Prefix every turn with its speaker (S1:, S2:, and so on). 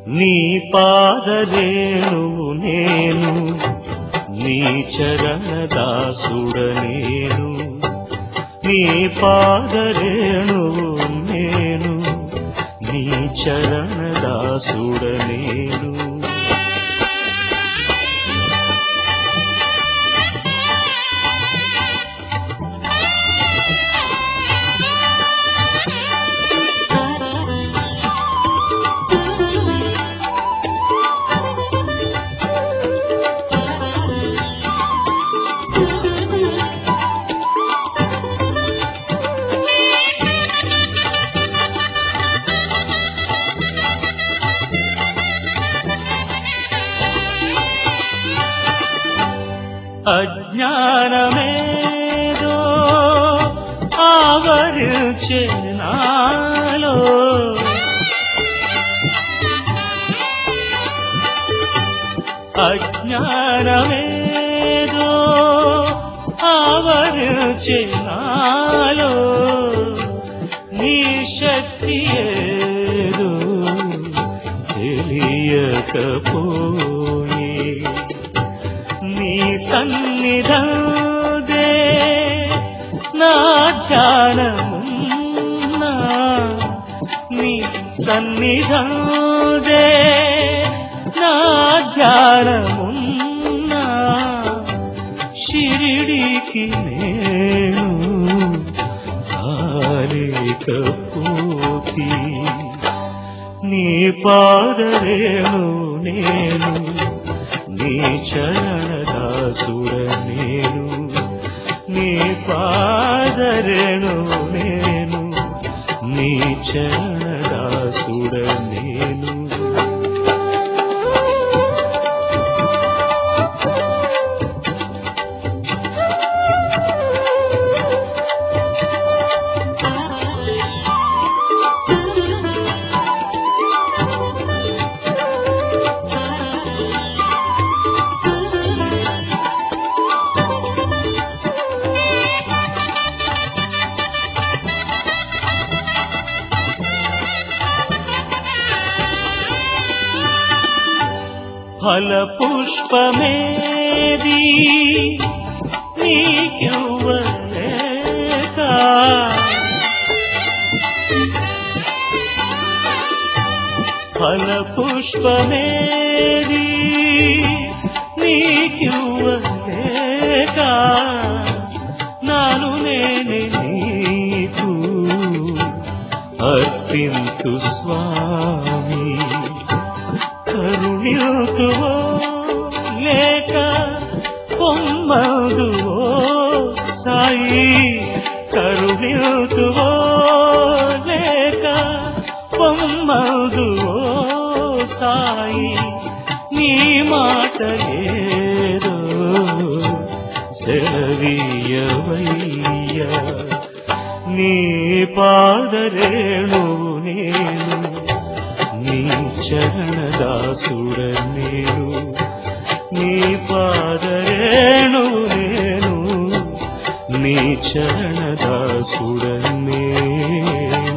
S1: నీ పాదరేణువు నేను నీ చరణ దాసుడ నేను నీ పాదరేణువు నేను నీ చరణ దాసుడ నేను అజ్ఞానమేదో ఆవరించే నాలో అజ్ఞానమేదో ఆవరించే నాలో నీ శక్తి ఏదో తెలియకపోయే నీ సన్నిధే నా ధ్యానమున్నా నీ సన్నిధే నా ధ్యానమున్నా షిరిడికి నేను ఆలేకపోతి నీ పాదరేణు నేను నీ చరణ దాసుడ నేను నీ పాదరేణు నేను నీ చరణ దాసుడ నేను ఫల పుష్పమేది నీకివ్వలేక ఫల పుష్పమేది నీకివ్వలేక నాను నేనే నీకు అర్పింతు స్వామి కరుణ్యుతువో లేక పొమ్మదువో సాయి కరుణ్యుతువో లేక పొమ్మదువో సాయి నీ మాట ఏదో సెలవీయవయ్యా నీ పాదరేణు నేను నీ చరణ దాసుడ నేను నీ పాదరేణు నేను నీ చరణ దాసుడ నేను